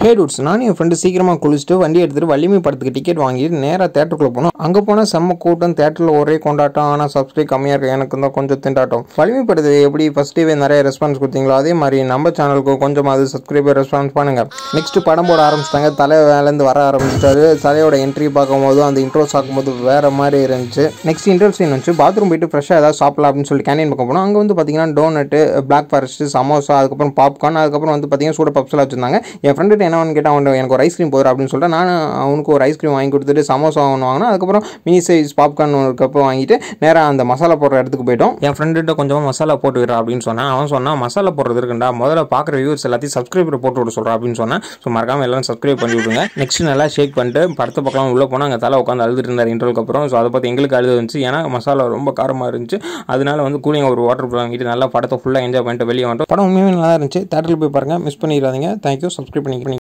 ஹே dudes நானும் என் friend சீக்கிரமாக குளிச்சுட்டு வண்டி எடுத்துட்டு வலிமை படத்துக்கு டிக்கெட் வாங்கிட்டு நேராக தேட்டருக்குள்ள போனோம் அங்கே போனால் செம்ம கூட்டம் தேட்டரில் ஒரே கொண்டாட்டம் ஆனால் சப்ஸ்கிரைப் கம்மியாக இருக்கு எனக்கு தான் கொஞ்சம் திண்டாட்டம் வலிமை படத்துக்கு எப்படி ஃபர்ஸ்ட் டேவே நிறைய ரெஸ்பான்ஸ் கொடுத்தீங்களோ அதே மாதிரி நம்ம சேனலுக்கு கொஞ்சமாவது சப்ஸ்கிரைபர் ரெஸ்பான்ஸ் பண்ணுங்க நெக்ஸ்ட் படம் போட ஆரம்பிச்சிட்டாங்க தலை வேலேருந்து வர ஆரம்பிச்சிட்டாரு தலையோட என்ட்ரி பார்க்கும்போது அந்த இன்ட்ரோஸ் ஆக்கும்போது வேற மாதிரி இருந்துச்சு நெக்ஸ்ட் இன்டர் சீன் வச்சு பாத்ரூம் போயிட்டு ஃப்ரெஷ்ஷாக ஏதாவது சாப்பிடலாம் அப்படின்னு சொல்லிட்டு கேண்டீன் பக்கம் போனோம் அங்கே வந்து பார்த்தீங்கன்னா டோனட்டு பிளாக் ஃபாரஸ்ட் சமோசா அதுக்கப்புறம் பாப்கார்ன் அதுக்கப்புறம் வந்து பார்த்தீங்கன்னா சூட பப்ஸ்லாம் வச்சிருந்தாங்க என் ஃப்ரெண்டு என்ன கேட்டால் அவன் எனக்கு ஒரு ஐஸ்கிரீம் போதும் அப்படின்னு சொல்லிட்டு நான் அவனுக்கு ஒரு ஐஸ்கிரீம் வாங்கி கொடுத்துட்டு சமோசா ஒன்று வாங்கினா அதுக்கப்புறம் மினி சைஸ் பாப்கார்ன் ஒரு கப்பு வாங்கிட்டு நேராக அந்த மசாலா போடுற இடத்துக்கு போயிட்டோம் என் ஃப்ரெண்டுகிட்ட கொஞ்சமாக மசாலா போட்டு விடுறா அப்படின்னு சொன்னேன் அவன் சொன்னான் மசாலா போடுறது இருக்குண்டா முதல்ல பார்க்குற வியூவர்ஸ் எல்லாத்தையும் சப்ஸ்கிரைபர் போட்டு விட சொல்கிறா அப்படின்னு சொன்னேன் ஸோ மறக்காம எல்லாரும் சப்ஸ்கிரைப் பண்ணி விடுங்க நெக்ஸ்ட் நல்லா ஷேக் பண்ணிட்டு படத்தை பக்கம் உள்ளே போனால் அங்கே தலை உட்காந்து அழுதுட்டு இருந்தார் இன்டர்வலுக்கு அப்புறம் ஸோ அதை பார்த்து எங்களுக்கு அழுது வந்துச்சு ஏன்னா மசாலா ரொம்ப காரமாக இருந்துச்சு அதனால வந்து கூலிங் ஒரு வாட்டர் வாங்கிட்டு நல்லா படத்தை ஃபுல்லாக என்ஜாய் பண்ணிட்டு வெளியே வந்துட்டோம் படம் உண்மையுமே நல்லா இருந்துச்சு தேட்டரில் போய் பாருங்கள் மிஸ் பண்ணிடாதீங்க தேங்க்யூ சப்ஸ்கிரைப் பண்ணி